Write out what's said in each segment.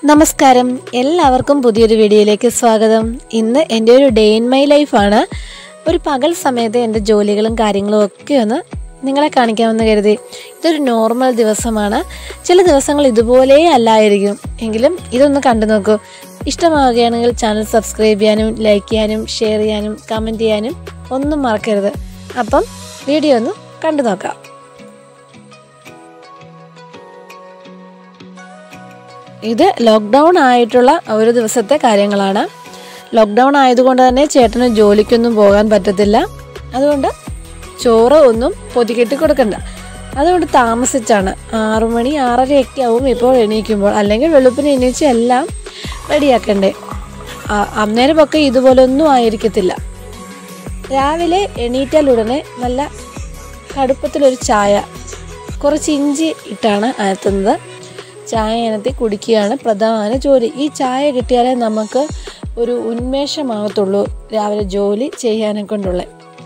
നമസ്കാരം എല്ലാവർക്കും പുതിയൊരു വീഡിയോയിലേക്ക് സ്വാഗതം ഇന്ന് എൻ്റെ ഒരു ഡേ ഇൻ മൈ ലൈഫാണ് ഒരു പകൽ സമയത്ത് എൻ്റെ ജോലികളും കാര്യങ്ങളും ഒക്കെ ഒന്ന് നിങ്ങളെ കാണിക്കാമെന്ന് കരുതി ഇതൊരു നോർമൽ ദിവസമാണ് ചില ദിവസങ്ങൾ ഇതുപോലെ അല്ലായിരിക്കും എങ്കിലും ഇതൊന്ന് കണ്ടു നോക്കൂ ഇഷ്ടമാവുകയാണെങ്കിൽ ചാനൽ സബ്സ്ക്രൈബ് ചെയ്യാനും ലൈക്ക് ചെയ്യാനും ഷെയർ ചെയ്യാനും കമൻറ്റ് ചെയ്യാനും ഒന്നും മറക്കരുത് അപ്പം വീഡിയോ ഒന്ന് കണ്ടു നോക്കാം ഇത് ലോക്ക്ഡൗൺ ആയിട്ടുള്ള ഒരു ദിവസത്തെ കാര്യങ്ങളാണ് ലോക്ക്ഡൗൺ ആയതുകൊണ്ട് തന്നെ ചേട്ടന് ജോലിക്കൊന്നും പോകാൻ പറ്റത്തില്ല അതുകൊണ്ട് ചോറ് ഒന്നും പൊതികെട്ടി കൊടുക്കണ്ട അതുകൊണ്ട് താമസിച്ചാണ് ആറു മണി ആറരയൊക്കെ ആവും ഇപ്പോൾ എണീക്കുമ്പോൾ അല്ലെങ്കിൽ വെളുപ്പിന് എണീച്ച് എല്ലാം റെഡിയാക്കണ്ടേ ആ- അന്നേരമൊക്കെ ഇതുപോലൊന്നും ആയിരിക്കത്തില്ല രാവിലെ എണീറ്റാൽ ഉടനെ നല്ല കടുപ്പത്തിലൊരു ചായ കുറച്ച് ഇഞ്ചി ഇട്ടാണ് അനത്തുന്നത് ചായ അനത്തി കുടിക്കുകയാണ് പ്രധാന ജോലി ഈ ചായ കിട്ടിയാലേ നമുക്ക് ഒരു ഉന്മേഷമാകത്തുള്ളൂ രാവിലെ ജോലി ചെയ്യാനെ കൊണ്ടുള്ള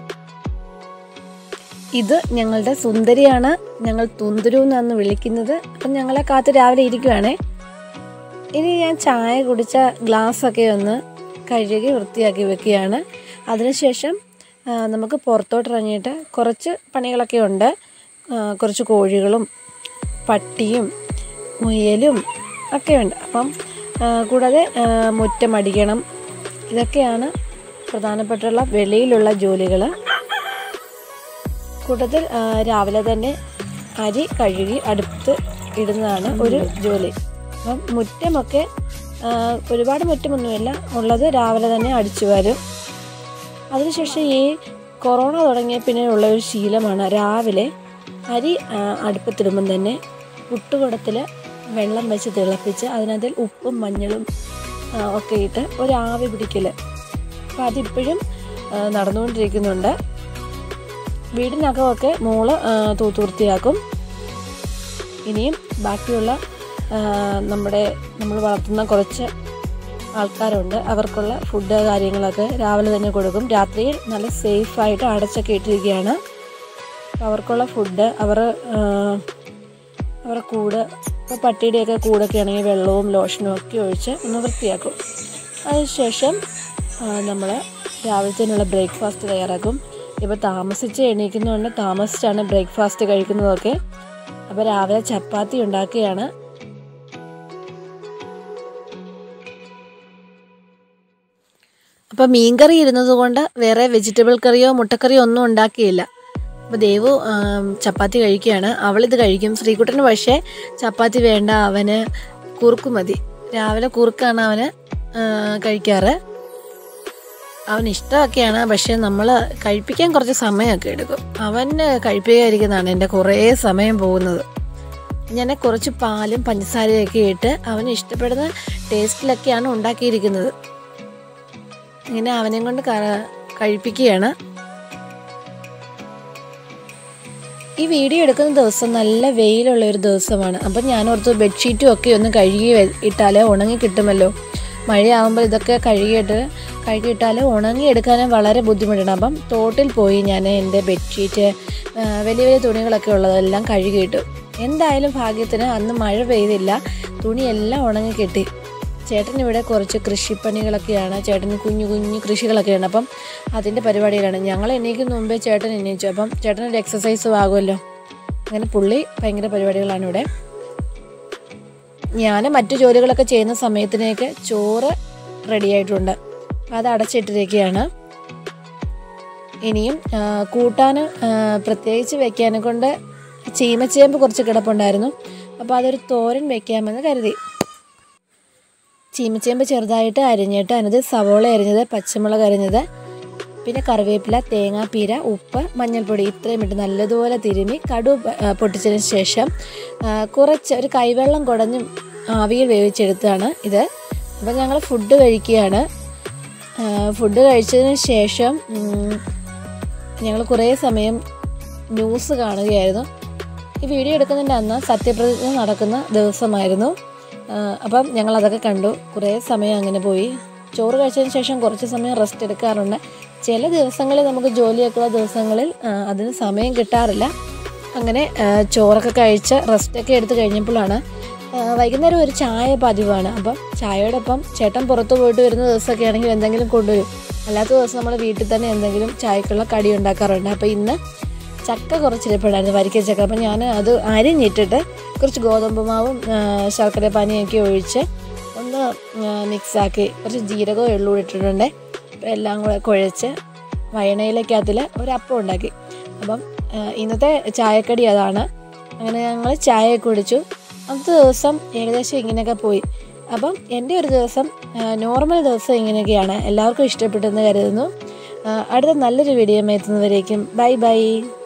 ഇത് ഞങ്ങളുടെ സുന്ദരിയാണ് ഞങ്ങൾ തുന്തുരു എന്നാണ് വിളിക്കുന്നത് അപ്പം ഞങ്ങളെ കാത്ത് രാവിലെ ഇരിക്കുവാണേ ഇനി ഞാൻ ചായ കുടിച്ച ഗ്ലാസ്സൊക്കെ ഒന്ന് കഴുകി വൃത്തിയാക്കി വെക്കുകയാണ് അതിനുശേഷം ആ, നമുക്ക് പുറത്തോട്ട് ഇറങ്ങിയിട്ട് കുറച്ച് പണികളൊക്കെ ഉണ്ട് ആ, കുറച്ച് കോഴികളും പട്ടിയും മുയലും ഒക്കെ ഉണ്ട് അപ്പം ആ, കൂടാതെ ആ, മുറ്റം അടിക്കണം ഇതൊക്കെയാണ് പ്രധാനപ്പെട്ടുള്ള വെളിയിലുള്ള ജോലികൾ കൂട്ടത്തിൽ ആ, രാവിലെ തന്നെ അരി കഴുകി അടുത്ത് ഇടുന്നതാണ് ഒരു ജോലി അപ്പം മുറ്റമൊക്കെ ആ, ഒരുപാട് മുറ്റമൊന്നുമില്ല ഉള്ളത് രാവിലെ തന്നെ അടിച്ചു വരും അതിനുശേഷം ഈ കൊറോണ തുടങ്ങിയ പിന്നെ ഉള്ള ഒരു ശീലമാണ് രാവിലെ അരി ആ, അടുപ്പത്തിടുമ്പം തന്നെ പുട്ടുകുടത്തിൽ വെള്ളം വെച്ച് തിളപ്പിച്ച് അതിനകത്തിൽ ഉപ്പും മഞ്ഞളും ആ, ഒക്കെ ഇട്ട് ഒരു ആവി പിടിക്കൽ അപ്പം അതിപ്പോഴും ആ, നടന്നുകൊണ്ടിരിക്കുന്നുണ്ട് വീടിനകമൊക്കെ മോള് ആ, തൂത്തുവൃത്തിയാക്കും ഇനിയും ബാക്കിയുള്ള ആ, നമ്മുടെ നമ്മൾ വളർത്തുന്ന കുറച്ച് ആൾക്കാരുണ്ട് അവർക്കുള്ള ഫുഡ് കാര്യങ്ങളൊക്കെ രാവിലെ തന്നെ കൊടുക്കും രാത്രിയിൽ നല്ല സേഫായിട്ട് അടച്ചൊക്കെ ഇട്ടിരിക്കുകയാണ് അപ്പോൾ അവർക്കുള്ള ഫുഡ് അവർ ആ, അവരുടെ കൂട് ഇപ്പോൾ പട്ടിയുടെയൊക്കെ കൂടൊക്കെ ആണെങ്കിൽ വെള്ളവും ലോഷനും ഒക്കെ ഒഴിച്ച് ഒന്ന് വൃത്തിയാക്കും അതിനുശേഷം നമ്മൾ രാവിലത്തേനുള്ള ബ്രേക്ക്ഫാസ്റ്റ് തയ്യാറാക്കും ഇപ്പോൾ താമസിച്ച് എണീക്കുന്നതുകൊണ്ട് താമസിച്ചാണ് ബ്രേക്ക്ഫാസ്റ്റ് കഴിക്കുന്നതൊക്കെ അപ്പോൾ രാവിലെ ചപ്പാത്തി ഉണ്ടാക്കുകയാണ് അപ്പോൾ മീൻകറി ഇരുന്നത് കൊണ്ട് വേറെ വെജിറ്റബിൾ കറിയോ മുട്ടക്കറിയോ ഒന്നും ഉണ്ടാക്കിയില്ല അപ്പോൾ ദേവു ആം, ചപ്പാത്തി കഴിക്കുകയാണ് അവളിത് കഴിക്കും ശ്രീകുട്ടന് പക്ഷേ ചപ്പാത്തി വേണ്ട അവന് കുറുക്ക് മതി രാവിലെ കുറുക്കാണ് അവന് ആ, കഴിക്കാറ് അവന് ഇഷ്ടമൊക്കെയാണ് പക്ഷേ നമ്മൾ കഴിപ്പിക്കാൻ കുറച്ച് സമയമൊക്കെ എടുക്കും അവന് കഴിപ്പിക്കാതിരിക്കുന്നതാണ് എൻ്റെ കുറേ സമയം പോകുന്നത് ഞാൻ കുറച്ച് പാലും പഞ്ചസാരയൊക്കെ ഇട്ട് അവന് ഇഷ്ടപ്പെടുന്ന ടേസ്റ്റിലൊക്കെയാണ് ഉണ്ടാക്കിയിരിക്കുന്നത് ഇങ്ങനെ അവനെ കൊണ്ട് ക- കഴിപ്പിക്കുകയാണ് ഈ വീഡിയോ എടുക്കുന്ന ദിവസം നല്ല വെയിലുള്ള ഒരു ദിവസമാണ് അപ്പം ഞാൻ ഓർത്തു ബെഡ്ഷീറ്റും ഒക്കെ ഒന്ന് കഴുകി വെ- ഇട്ടാലേ ഉണങ്ങി കിട്ടുമല്ലോ മഴയാകുമ്പോൾ ഇതൊക്കെ കഴുകിയിട്ട് കഴുകിയിട്ടാൽ ഉണങ്ങി എടുക്കാൻ വളരെ ബുദ്ധിമുട്ടാണ് അപ്പം തോട്ടിൽ പോയി ഞാൻ എൻ്റെ ബെഡ്ഷീറ്റ് ആ, വലിയ വലിയ തുണികളൊക്കെ ഉള്ളതെല്ലാം കഴുകിയിട്ടു എന്തായാലും ഭാഗ്യത്തിന് അന്ന് മഴ പെയ്തില്ല തുണിയെല്ലാം ഉണങ്ങി കിട്ടി ചേട്ടൻ ഇവിടെ കുറച്ച് കൃഷിപ്പണികളൊക്കെയാണ് ചേട്ടന് കുഞ്ഞു കുഞ്ഞു കൃഷികളൊക്കെയാണ് അപ്പം അതിൻ്റെ പരിപാടിയിലാണ് ഞങ്ങൾ എണീക്കുന്ന മുമ്പേ ചേട്ടൻ എണീച്ചു അപ്പം ചേട്ടനൊരു എക്സസൈസും ആകുമല്ലോ അങ്ങനെ പുള്ളി ഭയങ്കര പരിപാടികളാണ് ഇവിടെ ഞാൻ മറ്റു ജോലികളൊക്കെ ചെയ്യുന്ന സമയത്തിനേക്ക് ചോറ് റെഡി ആയിട്ടുണ്ട് അത് അടച്ചിട്ടിരിക്കുകയാണ് ഇനിയും ആ, കൂട്ടാന് ആ, പ്രത്യേകിച്ച് വെക്കാനെ കൊണ്ട് ചീമച്ചേമ്പ് കുറച്ച് കിടപ്പുണ്ടായിരുന്നു അപ്പോൾ അതൊരു തോരൻ വെക്കാമെന്ന് കരുതി ചീമച്ചേമ്പ് ചെറുതായിട്ട് അരിഞ്ഞിട്ട് അതിനകത്ത് സവോള അരിഞ്ഞത് പച്ചമുളക് അരിഞ്ഞത് പിന്നെ കറിവേപ്പില തേങ്ങാപ്പീര ഉപ്പ് മഞ്ഞൾപ്പൊടി ഇത്രയും ഇട്ട് നല്ലതുപോലെ തിരുമി കടു പ- ആ, പൊട്ടിച്ചതിന് ശേഷം ആ, കുറച്ച് ഒരു കൈവെള്ളം കുടഞ്ഞും ആവിയിൽ വേവിച്ചെടുത്താണ് ഇത് അപ്പോൾ ഞങ്ങൾ ഫുഡ് കഴിക്കുകയാണ് ആ, ഫുഡ് കഴിച്ചതിന് ശേഷം ഞങ്ങൾ കുറേ സമയം ന്യൂസ് കാണുകയായിരുന്നു ഈ വീഡിയോ എടുക്കുന്നതിൻ്റെ അന്ന് സത്യപ്രതിജ്ഞ നടക്കുന്ന ദിവസമായിരുന്നു ആ, അപ്പം ഞങ്ങൾ അതൊക്കെ കണ്ടു കുറേ സമയം അങ്ങനെ പോയി ചോറ് കഴിച്ചതിന് ശേഷം കുറച്ച് സമയം റെസ്റ്റ് എടുക്കാറുണ്ട് ചില ദിവസങ്ങളിൽ നമുക്ക് ജോലിയൊക്കെ ഉള്ള ദിവസങ്ങളിൽ ആ, അതിന് സമയം കിട്ടാറില്ല അങ്ങനെ ആ, ചോറൊക്കെ കഴിച്ച് റെസ്റ്റൊക്കെ എടുത്ത് കഴിഞ്ഞപ്പോഴാണ് ആ, വൈകുന്നേരം ഒരു ചായ പതിവാണ് അപ്പം ചായയോടൊപ്പം ചേട്ടൻ പുറത്ത് പോയിട്ട് വരുന്ന ദിവസമൊക്കെ ആണെങ്കിൽ എന്തെങ്കിലും കൊണ്ടുവരും അല്ലാത്ത ദിവസം നമ്മൾ വീട്ടിൽ തന്നെ എന്തെങ്കിലും ചായക്കുള്ള കടി ഉണ്ടാക്കാറുണ്ട് അപ്പോൾ ഇന്ന് ചക്ക കുറച്ചിരിപ്പുണ്ടായിരുന്നു വരിക്ക ചക്ക അപ്പം ഞാൻ അത് അരിഞ്ഞിട്ടിട്ട് കുറച്ച് ഗോതമ്പ് മാവും ആ, ശർക്കര പാനിയൊക്കെ ഒഴിച്ച് ഒന്ന് മിക്സാക്കി കുറച്ച് ജീരകവും എള്ളും ഇട്ടിട്ടുണ്ട് അപ്പോൾ എല്ലാം കൂടെ കുഴച്ച് വയണയിലേക്കകത്തിൽ ഒരു അപ്പം ഉണ്ടാക്കി അപ്പം ആ, ഇന്നത്തെ ചായക്കടി അതാണ് അങ്ങനെ ഞങ്ങൾ ചായ കുടിച്ചു അന്നത്തെ ദിവസം ഏകദേശം ഇങ്ങനെയൊക്കെ പോയി അപ്പം എൻ്റെ ഒരു ദിവസം നോർമൽ ദിവസം ഇങ്ങനെയൊക്കെയാണ് എല്ലാവർക്കും ഇഷ്ടപ്പെട്ടെന്ന് കരുതുന്നു ആ, അടുത്ത നല്ലൊരു വീഡിയോ എത്തുന്നവരേക്കും ബൈ ബൈ